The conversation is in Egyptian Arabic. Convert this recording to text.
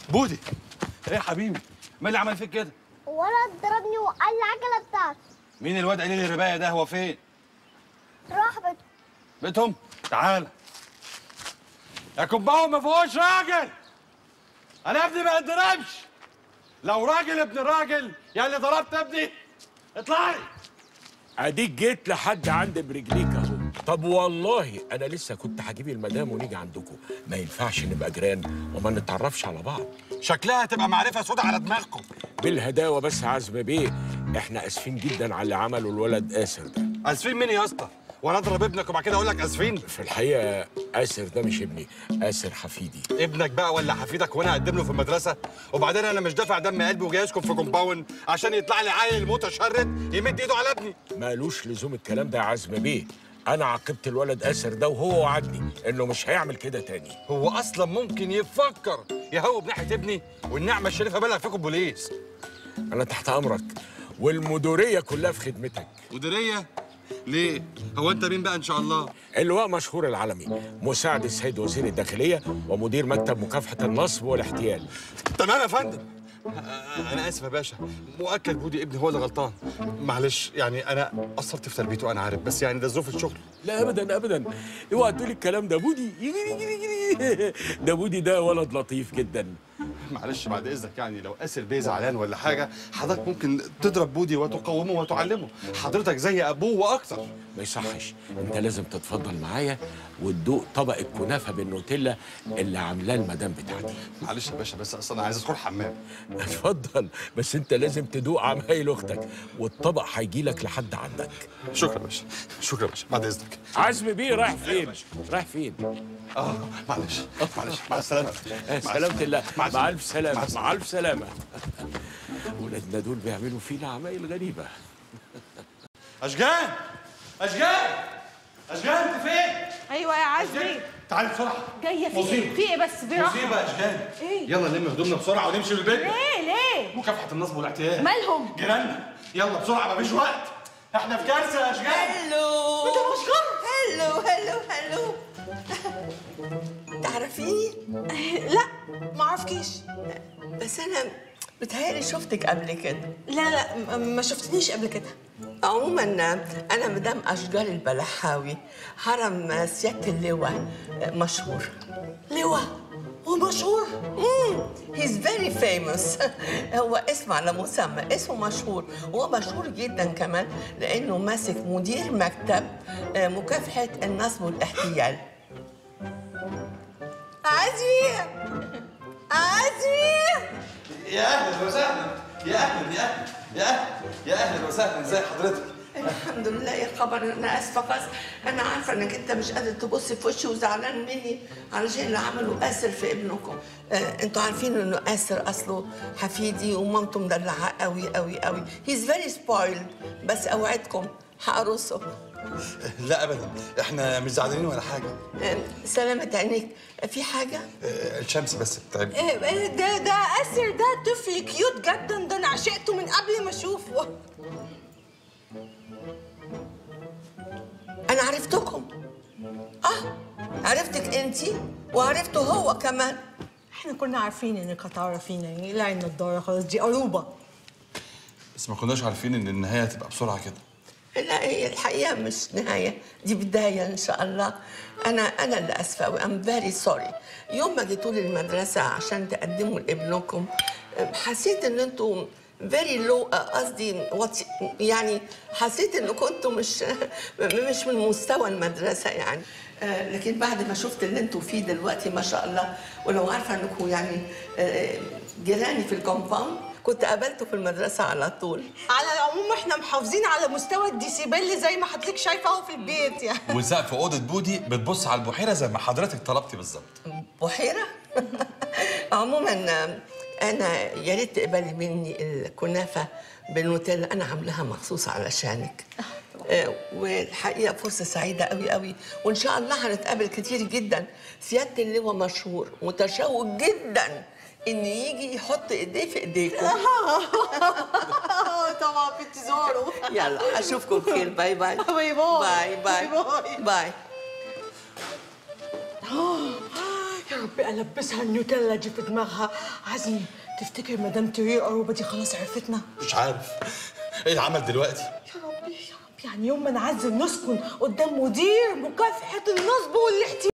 بودي ايه يا حبيبي مين اللي عمل فيك كده ولد ضربني وقال العجله بتاعته مين الواد قليل الربايه ده هو فين راح بيته بيتهم تعال يا كومباوند ما فيهوش راجل انا ابني ما يتضربش لو راجل ابن راجل يا اللي ضربت ابني اطلعي اديك جيت لحد عند برجليك اهو طب والله انا لسه كنت هجيب المدام ونيجي عندكم ما ينفعش نبقى جيران وما نتعرفش على بعض شكلها تبقى معرفه سودا على دماغكم بالهداوه بس عزم بيه احنا اسفين جدا على اللي عمله الولد اسر ده اسفين مين يا اسطى وانا اضرب ابنك وبعد كده اقول لك اسفين في الحقيقه اسر ده مش ابني اسر حفيدي ابنك بقى ولا حفيدك وانا اقدم له في المدرسه وبعدين انا مش دافع دم قلبي وجاي اسكن في كومباوند عشان يطلع لي عيل متشرد يمد ايده على ابني مالوش لزوم الكلام ده يا عزم بيه انا عاقبت الولد اسر ده وهو وعدني انه مش هيعمل كده تاني هو اصلا ممكن يفكر يهوب ناحيه ابني والنعمه الشريفه بلغ فيكم بوليس انا تحت امرك والمديريه كلها في خدمتك مديريه ليه هو انت مين بقى ان شاء الله اللواء مشهور العالمي مساعد السيد وزير الداخليه ومدير مكتب مكافحه النصب والاحتيال تمام يا فندم انا اسف يا باشا مؤكد بودي ابني هو اللي غلطان معلش يعني انا قصرت في تربيته انا عارف بس يعني ده ظروف الشغل لا ابدا ابدا اوعى تقولي الكلام ده بودي يجري يجري يجري ده بودي ده ولد لطيف جدا معلش بعد اذنك يعني لو اسر بيه زعلان ولا حاجه حضرتك ممكن تضرب بودي وتقومه وتعلمه حضرتك زي ابوه واكتر ما يصحش انت لازم تتفضل معايا وتدوق طبق الكنافه بالنوتيلا اللي عاملاه المدام بتاعتي معلش يا باشا بس اصل انا عايز ادخل حمام اتفضل بس انت لازم تدوق عمايل اختك والطبق هيجي لك لحد عندك شكرا يا باشا شكرا يا باشا بعد اذنك عزمي بيه رايح فين رايح فين اه معلش معلش مع السلامه آه، سلامة الله مع مع السلامة. ألف سلامة مع مع ألف سلامة ولادنا دول بيعملوا فينا عمايل غريبة اشجان اشجان اشجان انت فين ايوه يا عزمي تعالي بسرعه جايه في مصيبة. ايه في ايه بس براحه مصيبه يا اشجان إيه؟ يلا نلم هدومنا بسرعه ونمشي من البيت ليه ليه مكافحه النصب والاعتياد مالهم جيراننا يلا بسرعه مفيش وقت احنا في كارثه يا اشجان هلو انت مش غلط هلو هلو هلو تعرفيني؟ لا ما اعرفكيش بس أنا بتهيألي شفتك قبل كده لا لا م- ما شفتنيش قبل كده عموما أنا مدام أشجار البلحاوي هرم سيادة اللواء مشهور لواء هو مشهور هيز فيري فيموس هو اسم على مسمى اسمه مشهور وهو مشهور جدا كمان لأنه ماسك مدير مكتب آه، مكافحة النصب والاحتيال عزمي عزمي يا اهلا وسهلا يا اهلا يا اهلا يا اهلا يا اهلا وسهلا ازي حضرتك الحمد لله يا خبر انا اسفه بس انا عارفه انك انت مش قادر تبص في وشي وزعلان مني علشان اللي عمله اسر في ابنكم آه انتوا عارفين انه اسر اصله حفيدي ومامته مدلعه قوي قوي قوي هيز فيري سبويلد بس اوعدكم هقرصه لا ابدا احنا مش زعلانين ولا حاجه آه سلامة عينيك في حاجه آه، الشمس بس بتتعب إيه إيه ده ده اسر ده طفل كيوت جدا ده انا عشقته من قبل ما اشوفه انا عرفتكم اه عرفتك انتي وعرفته هو كمان احنا كنا عارفين انك هتعرفينا يعني لا النضاره خلاص دي قروبه بس ما كناش عارفين ان النهايه هتبقى بسرعه كده لا هي الحقيقة مش نهاية دي بداية إن شاء الله أنا أنا اللي آسفة أوي I'm very sorry يوم ما جيتوا لي المدرسة عشان تقدموا لابنكم حسيت إن أنتوا very low قصدي وطي- يعني حسيت إن كنتوا مش مش من مستوى المدرسة يعني آه، لكن بعد ما شفت اللي انتوا فيه دلوقتي ما شاء الله ولو عارفه انكم يعني آه، جيراني في الكومباوند كنت قابلته في المدرسه على طول على العموم احنا محافظين على مستوى الديسيبل زي ما حضرتك شايفه اهو في البيت يعني وسقف اوضه بودي بتبص على البحيره زي ما حضرتك طلبتي بالظبط بحيرة؟ عموما أنا يا ريت تقبلي مني الكنافة بالنوتيلا أنا عاملاها مخصوص علشانك آه، والحقيقة فرصة سعيدة قوي قوي وإن شاء الله هنتقابل كتير جدا سيادة اللواء مشهور متشوق جدا إن يجي يحط إيديه في إيديكم طبعا في انتظاره يلا أشوفكم بخير باي باي باي باي. باي باي باي باي. باي يا ربي البسها النيوتيلا دي في دماغها عزمي تفتكر مدام ترير قروبه دي خلاص عرفتنا مش عارف ايه العمل دلوقتي يا ربي يا رب يعني يوم ما نعزل نسكن قدام مدير مكافحه النصب والاحتيال